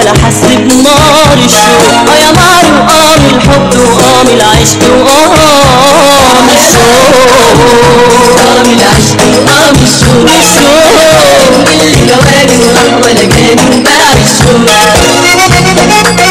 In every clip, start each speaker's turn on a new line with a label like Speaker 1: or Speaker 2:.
Speaker 1: ولا حس بنار الشوق اه يا نار وقام الحب وقام العشق وقام الشوق
Speaker 2: قام العشق وقام الشوق
Speaker 1: الشوق
Speaker 2: اللي جواني وراح ولا جاني وباع الشوق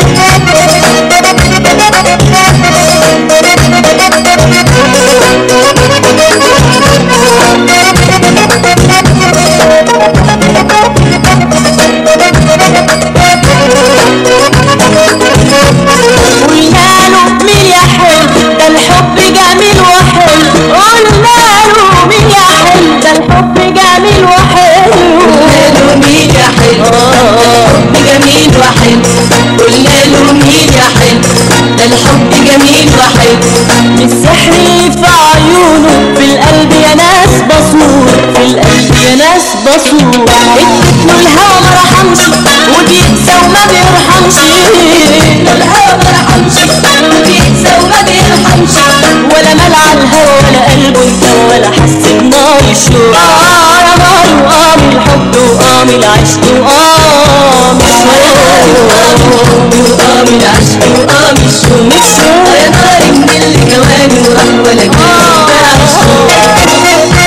Speaker 1: قلنا له مين يا حلو ده الحب جميل وحلو قلنا له مين يا حلو ده الحب جميل وحلو
Speaker 2: قلنا له مين يا حلو الحب جميل وحلو قلنا له مين يا حلو ده الحب جميل وحلو
Speaker 1: السحر في عيونه في القلب يا ناس بصور في القلب يا ناس بصور ادت له الهوى ما رحمش وبيقسى وما بيرحمش
Speaker 2: الهوى ما رحمش وبينسى وما بيرحمش
Speaker 1: ولا ملع الهوى ولا قلبه انتوى ولا حس بنار الشوق اه يا نار وقام الحب وقام العشق وقام الشوق
Speaker 2: وقام العشق وقام الشوق يا نار من اللي جواني وراح ولا جاني وباع الشوق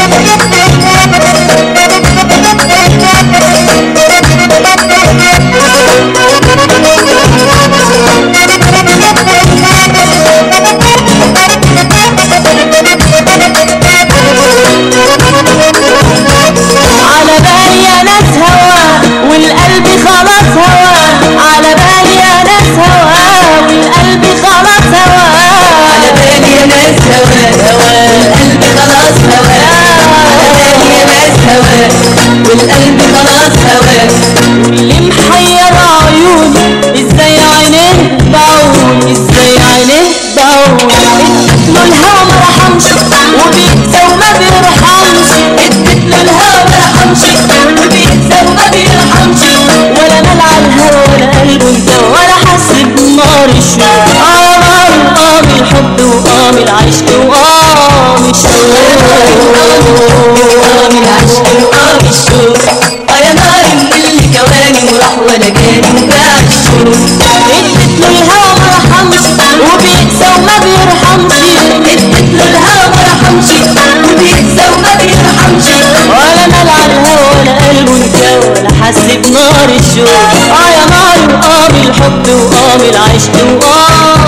Speaker 1: على بالي يا ناس هوا والقلب خلاص هوا على بالي يا ناس هوا والقلب خلاص هوا
Speaker 2: على بالي يا ناس هوا هوا والقلب خلاص هوا على بالي يا ناس هوا والقلب خلاص هوا
Speaker 1: اللي محير عيوني ازاي عينيه بعون ازاي عينيه بعون ادت له الهوى ما رحمش وبيقسى وما بيرحمش
Speaker 2: ادت له الهوى ما رحمش وبينسى وما بيرحمش
Speaker 1: ولا ملع الهوى ولا قلبه انتوى ولا حس بنار الشوق اه نار وقام الحب وقام العشق وقام الشوق
Speaker 2: وقام العشق وقام الشوق اه يا نار من اللي جواني وراح ولا جاني وباع الشوق
Speaker 1: ادت له الهوى ما رحمش وبيقسى وما بيرحمش
Speaker 2: ادت له الهوى ما رحمش وبينسى وما بيرحمش
Speaker 1: ولا ملع الهوى ولا قلبه انتوى ولا حس بنار الشوق اه يا نار وقام الحب وقام العشق وقام